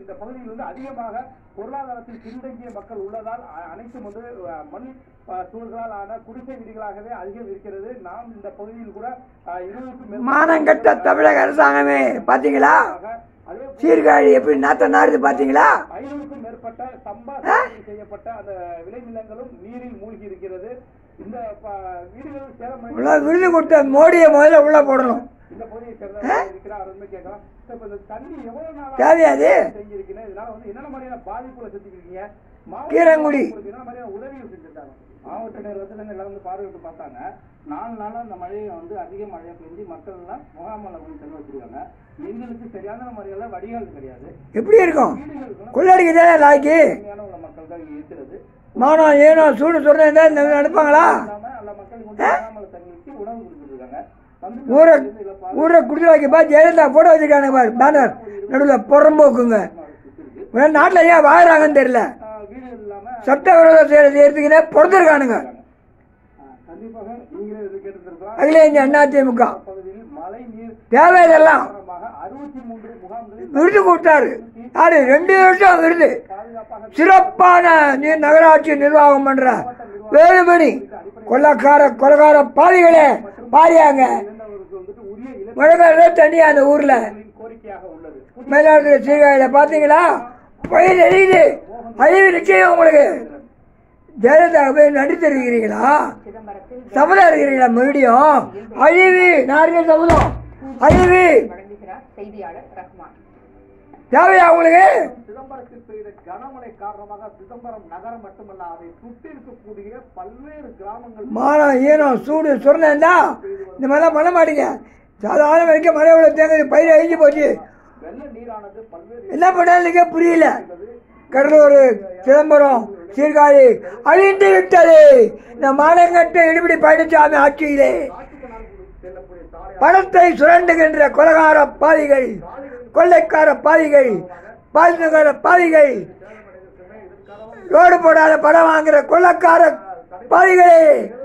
இந்த பகுதியில் வந்து அதிகமாக பொருளாதாரத்தில் பின்தங்கிய மக்கள் உள்ளதால் அ- அனைத்தும் வந்து அஹ், மண் அஹ், தூள்களால் ஆன குடிசை வீடுகளாகவே அதிகம் இருக்கிறது நாம் இந்த பகுதியில் கூட அஹ், இருநூறுக்கும் மானங்கட்ட தமிழக அரசாங்கமே பார்த்தீங்களா மேற்பட்ட அதே போல சீர்காழி எப்படி நாத்த நாடுது பார்த்தீங்களா ஐநூறுக்கும் மேற்பட்ட சம்பா சாகுபடி செய்யப்பட்ட அந்த விளைநிலங்களும் நீரில் மூழ்கி இருக்கிறது இந்த ப- வீடுகள் சேதமடை உள்ள விருது கொடுத்த மோடியை முதல்ல உள்ள போடணும் இந்த பகுதியை சேர்ந்தவங்க இருக்கிறார் வந்து கேட்கலாம் சார், இப்ப இந்த தண்ணி எவ்வளவு நாளா தேவையாது செஞ்சிருக்கீங்க இதனால வந்து என்னென்ன மாதிரியான பாதிப்புகளை செஞ்சுருக்கீங்க கீரங்குடி. என்ன மாதிரியான உதவிகள் செஞ்சிருக்காங்க மாவட்ட வந்து எல்லாம் வந்து பார்வையிட்டு பார்த்தாங்க நாலு நாளா அந்த மழையை வந்து அதிக மழையை பெஞ்சு மக்கள் எல்லாம் முகாமில் வந்து செல்ல வச்சிருக்காங்க எங்களுக்கு சரியான முறையில வடிகால் கிடையாது எப்படி இருக்கும் வீடுகளுக்கு கொள்ளடிக்கதானே லாய்க்கு கம்மியான உள்ள மக்கள் தான் இங்க இருக்கிறது மானம் ஏனோ சூடு சொல்றேன் இந்த நடப்பாங்களா இல்லாம எல்லா மக்களும் கொண்டு முகாமில் தங்கி வச்சு உணவு கொடுத்துட்டு இருக்காங்க வந்து ஊரை இதுல பா- ஊரை குடிச்சு வைக்க பா ஜெயலலிதா போட்டோ வச்சிருக்காங்க பாரு பேனர் நடுவில் புறம்போக்குங்க வச்சிருக்கு. நாட்டில் ஏன் வாங்குறாங்கன்னு தெரியல ஆஹ் வீடு இல்லாம சட்டவிரோத செயலை செய்யறதுக்குன்னே பிறந்திருக்கானுங்க ஆஹ் கண்டிப்பாக நீங்களே இது கேட்டிருக்கலாம் அகில இந்திய அண்ணா திமுக பகுதியில் மழை நீர் தேவை இதெல்லாம் காரணமாக அறுபத்தி மூன்று முகாம்களில் விருது கொடுத்தாரு யாரு ரெண்டு வருஷம் விருது பாதுகாப்பாக சிறப்பான நீ- நகராட்சி நிர்வாகம் பண்ற வேலுமணி கொள்ளக்கார கொலகார பாவிகளே பாரியாங்க இருந்தவருக்கு வந்துட்டு உரிய இழப்பீடு மழை தண்ணி அந்த ஊர்ல கோரிக்கையாக உள்ளது மயிலாடுதுறை சீர்காழியில பாத்தீங்களா பயிர் எரியுது அழிவு நிச்சயம் உங்களுக்கு ஜெயலலிதா போய் நன்றி தெரிவிக்கிறீங்களா சபதம் இருக்கிறீங்களா மறுபடியும் அழிவு நார்கள் சபதம் அழிவு வழங்குகிறார் செய்தியாளர் ரஹ்மான் தேவையா உங்களுக்கு சிதம்பரத்தில் பெய்த கனமழை காரணமாக சிதம்பரம் நகரம் மட்டுமல்ல அதை சுற்றி இருக்கக்கூடிய பல்வேறு கிராமங்கள் மானம் ஈனம் சூடு சொன்னா இந்த மாதிரிலாம் பண்ண மாட்டீங்க சாதாரண வரைக்கும் மழை உள்ள தேங்க பயிர் அழிஞ்சு போச்சு வெள்ள நீரானது பல்வேறு என்ன பண்ணாலுக்கே புரியல கடலூர் சிதம்பரம் சீர்காழி அழிந்து விட்டது இந்த மானங்கட்ட இடுபடி பழனிசாமி ஆட்சியிலே செல்லக்கூடிய சாலை பணத்தை சுரண்டுகின்ற கொலகார பாவிகள் கொள்ளைக்கார பாவிகள் பாலினகார பாவிகள் ரோடு போடாத படம் வாங்குற கொள்ளக்கார பாவிகளே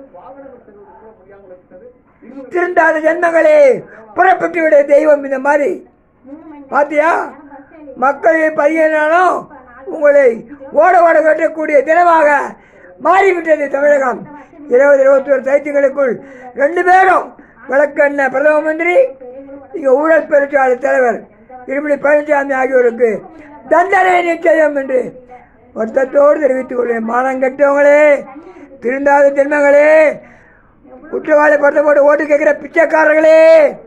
திருந்தாத ஜென்மங்களே புறப்பட்டு விட தெய்வம் இந்த மாதிரி பாத்தியா மக்கள் பையனாலும் உங்களை ஓட ஓட கட்டக்கூடிய தினமாக மாறிவிட்டது தமிழகம் இருபது இருபத்தி ஒரு தைத்தியங்களுக்குள் ரெண்டு பேரும் விளக்கண்ண பிரதம மந்திரி இங்க ஊழல் பெருச்சாளர் தலைவர் இருபடி பழனிசாமி ஆகியோருக்கு தண்டனை நிச்சயம் என்று வருத்தத்தோடு தெரிவித்துக் கொள்வேன் மானம் கெட்டவங்களே திருந்தாத ஜென்மங்களே குற்றவாளி படத்தை போட்டு ஓட்டு கேட்கிற பிச்சைக்காரர்களே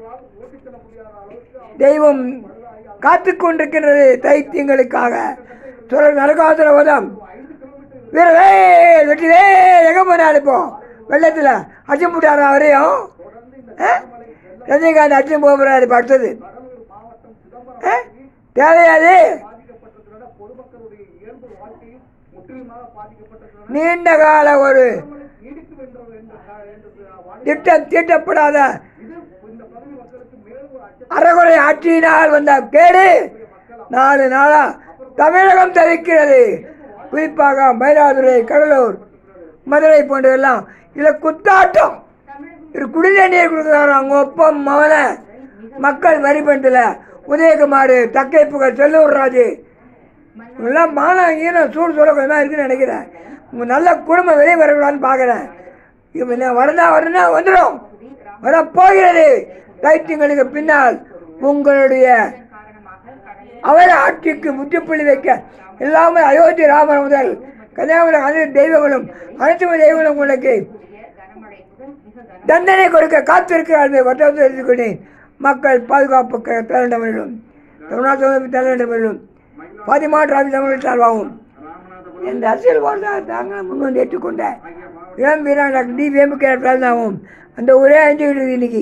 தெய்வம் காத்து கொண்டிருக்கின்றது தைத்தியங்களுக்காக சொல்ற நரகாசுர வதம் வீரவே வெற்றிவே எங்க போனாரு இப்போ வெள்ளத்துல அச்சம் போட்டாரா அவரையும் ஆ? ரஜினிகாந்த் அச்சம் போகிறாரு இப்போ அடுத்தது ஆ? தேவையாது பொதுமக்களுடைய இயல்பு வாழ்க்கையும் முற்றிலுமாக பாதிக்கப்பட்டது நீண்ட கால ஒரு நீடிக்கும் என்ற என்ற என்ற திட்டம் தீட்டப்படாத இது இந்த பகுதி மக்களுக்கு மேலும் ஒரு அச்ச அறகுறை ஆட்சியினால் வந்த கேடு நாலு நாளா தமிழகம் தவிக்கிறது குறிப்பாக மயிலாடுதுறை கடலூர் மதுரை போன்றதெல்லாம் இதில் குத்தாட்டம் இது குடிநீர் கொடுக்குறாரு அவங்க ஒப்பம் மவன மக்கள் வரி பண்ணல உதயகுமார் தக்கை புகழ் செல்லூர் ராஜு இவெல்லாம் மானம் ஈனம் சூடு சொல்லக்கூடாது இருக்குன்னு நினைக்கிறேன் உங்க நல்ல குடும்பம் வெளியே வரக்கூடாதுன்னு பார்க்குறேன் இவன் வரனா வரனா வந்துடும் வர போகிறது தைத்தியங்களுக்கு பின்னால் உங்களுடைய காரணமாக கடலில் அவர ஆட்சிக்கு முற்றுப்புள்ளி வைக்க எல்லாமே அயோத்தி ராமர் முதல் கன்னியாகுமரி அனைத்து தெய்வங்களும் அனைத்து தெய்வங்களும் உங்களுக்கு கூடிய கனமழைக்கும் மிக கன தண்டனை கொடுக்க காத்திருக்கிறார்கள் வட்டத்தை எடுத்துக்கொண்டேன் மக்கள் பாதுகாப்பு க- தர வேண்டும் என்றும் தமிழ்நாட்டு அமைப்பு தர வேண்டும் என்றும் பாதிமா டிராபிக் தமிழ் சார்பாகும் எந்த அரசியல் வாழ்ந்தா தாங்க முன்வந்து ஏற்றுக்கொண்ட இளம் வீரன் டாக்டர் டி வேமுகே பிறந்தாகும் அந்த ஒரே அஞ்சுக்கிட்டு இன்னைக்கு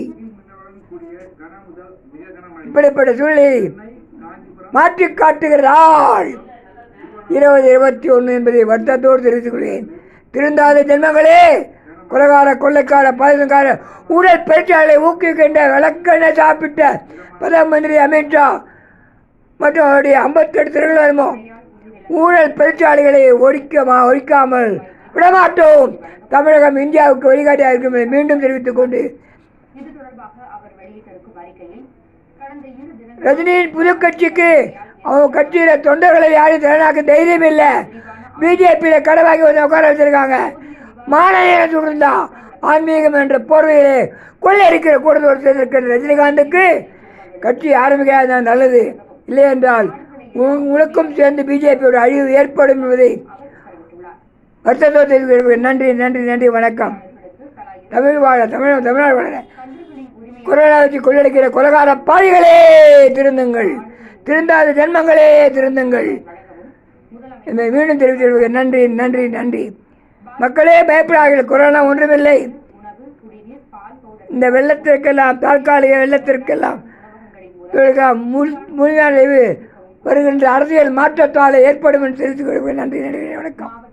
இப்படிப்பட்ட சூழ்நிலை மாற்றி காட்டுகிறாள் இருபது இருபத்தி ஒன்று என்பதை வருத்தத்தோடு தெரிவித்துக் கொள்கிறேன் திருந்தாத ஜென்மங்களே கொலகார கொள்ளைக்கார பாதுகார ஊழல் பேச்சாளரை ஊக்குவிக்கின்ற விளக்கெண்ண சாப்பிட்ட பிரதம மந்திரி அமித்ஷா மற்றும் அவருடைய ஐம்பத்தெட்டு திருவிழாமோ ஊழல் பெருச்சாலைகளை ஒழிக்கமா ஒழிக்காமல் விடமாட்டோம் தமிழகம் இந்தியாவுக்கு வழிகாட்டியாக இருக்கும் என்று மீண்டும் தெரிவித்துக் கொண்டு இது தொடர்பாக அவர் வெளியிட்டிருக்கும் அறிக்கையில் கடந்த இரு தினங்கள் ரஜினியின் புது கட்சிக்கு அவங்க கட்சியில் தொண்டர்களை யாரும் திறனாக்க தைரியம் இல்லை பிஜேபியில் கடை வாங்கி வந்து உட்கார வச்சிருக்காங்க மாநில சுடுந்தா ஆன்மீகம் என்ற போர்வையிலே கொள்ளையடிக்கிற கூட்டத்தோடு இருக்கிற ரஜினிகாந்துக்கு கட்சி ஆரம்பிக்காத நல்லது இல்லை என்றால் உ- உனக்கும் சேர்ந்து பிஜேபியோட அழிவு ஏற்படும் என்பதை வருத்தத்தோடு தெரிவிக்கிறேன். நன்றி நன்றி நன்றி வணக்கம் தமிழ் வாழ தமிழ் தமிழ்நாடு வாழ கொரோனா வச்சு கொள்ளடிக்கிற கொலகார பாவிகளே திருந்துங்கள் திருந்தாத ஜென்மங்களே திருந்துங்கள் என்னை மீண்டும் தெரிவித்து நன்றி நன்றி நன்றி மக்களே பயப்படார்கள் கொரோனா ஒன்றுமில்லை இந்த வெள்ளத்திற்கெல்லாம் தற்காலிக வெள்ளத்திற்கெல்லாம் இவர்களுக்கு முழு- முழுமையான இது வருகின்ற அரசியல் மாற்றத்தால் ஏற்படும் என்று தெரிவித்துக் கொள்கிறேன் நன்றி நன்றி வணக்கம்